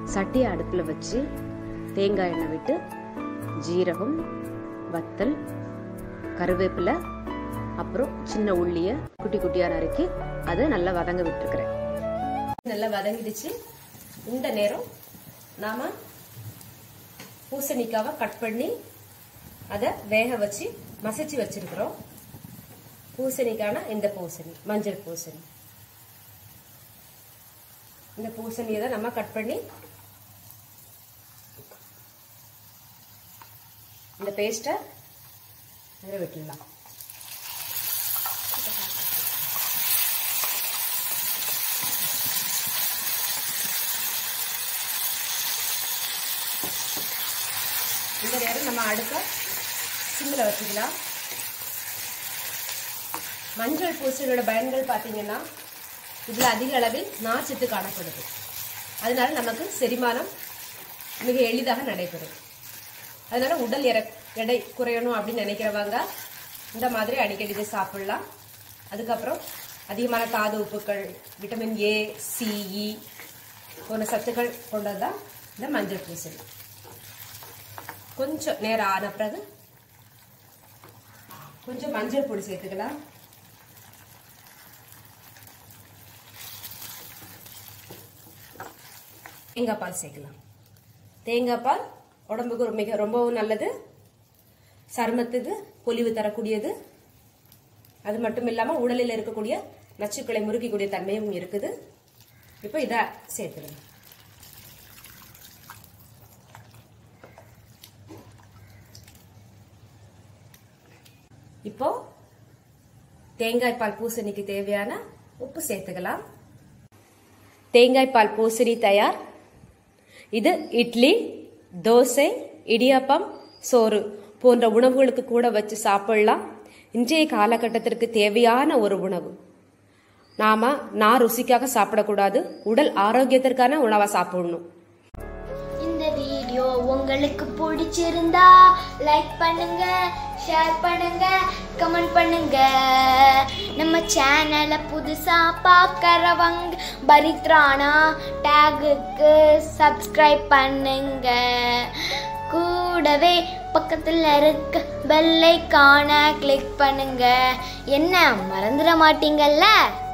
சட்டியை அடுப்பில் வச்சு தேங்காய் எண்ணெய் விட்டு ஜீரகம் வத்தல் கருவேப்பிலை அப்புறம் சின்ன உள்ளியை குட்டி குட்டியாக நறுக்கி அதை நல்லா வதங்க விட்டுருக்குறேன் நல்லா வதங்கிடுச்சு இந்த நேரம் நாம பூசணிக்காவை கட் பண்ணி அதை வேக வச்சு மசிச்சு வச்சிருக்கிறோம் பூசணிக்கான இந்த பூசணி மஞ்சள் பூசணி இந்த பூசணியை தான் நம்ம கட் பண்ணி இந்த பேஸ்ட்டை அதில் விட்டுடலாம் இந்த நேரம் நம்ம அடுப்பை சிம்மில் வச்சுக்கலாம் மஞ்சள் பூசணியோட பயன்கள் பார்த்தீங்கன்னா இதில் அதிக அளவில் நார்ச்சத்து காணப்படுது அதனால நமக்கு செரிமானம் மிக எளிதாக நடைபெறும் அதனால உடல் எடை எடை குறையணும் அப்படின்னு நினைக்கிறவங்க இந்த மாதிரி அடிக்கடி இதை சாப்பிடலாம் அதுக்கப்புறம் அதிகமான தாது உப்புக்கள் விட்டமின் ஏ சிஇ போன்ற சத்துக்கள் கொண்டது தான் இந்த மஞ்சள் பூசணி கொஞ்சம் நேரம் ஆன பிறகு கொஞ்சம் மஞ்சள் பொடி சேர்த்துக்கலாம் தேங்காய் பால் சேர்க்கலாம் தேங்காய் பால் உடம்புக்கு ஒரு மிக ரொம்பவும் நல்லது சருமத்துக்கு பொலிவு தரக்கூடியது அது மட்டும் இல்லாமல் உடலில் இருக்கக்கூடிய நச்சுக்களை முறுக்கக்கூடிய தன்மையும் இருக்குது இப்போ இதை சேர்த்துக்கலாம் இப்போ தேங்காய் பால் பூசணிக்கு தேவையான உப்பு சேர்த்துக்கலாம் தேங்காய் பால் பூசணி தயார் இது இட்லி தோசை இடியாப்பம் சோறு போன்ற உணவுகளுக்கு கூட வச்சு சாப்பிடலாம் இன்றைய காலகட்டத்திற்கு தேவையான ஒரு உணவு நாம நான் ருசிக்காக சாப்பிடக்கூடாது உடல் ஆரோக்கியத்திற்கான உணவை சாப்பிடணும் இந்த வீடியோ உங்களுக்கு பிடிச்சிருந்தா லைக் பண்ணுங்க ஷேர் பண்ணுங்க கமெண்ட் பண்ணுங்க நம்ம சேனலை புதுசா பார்க்கறவங்க பரித்ரானா டேகுக்கு சப்ஸ்கிரைப் பண்ணுங்க கூடவே பக்கத்தில் இருக்க பெல்லை காண கிளிக் பண்ணுங்க என்ன மறந்துட மாட்டீங்கல்ல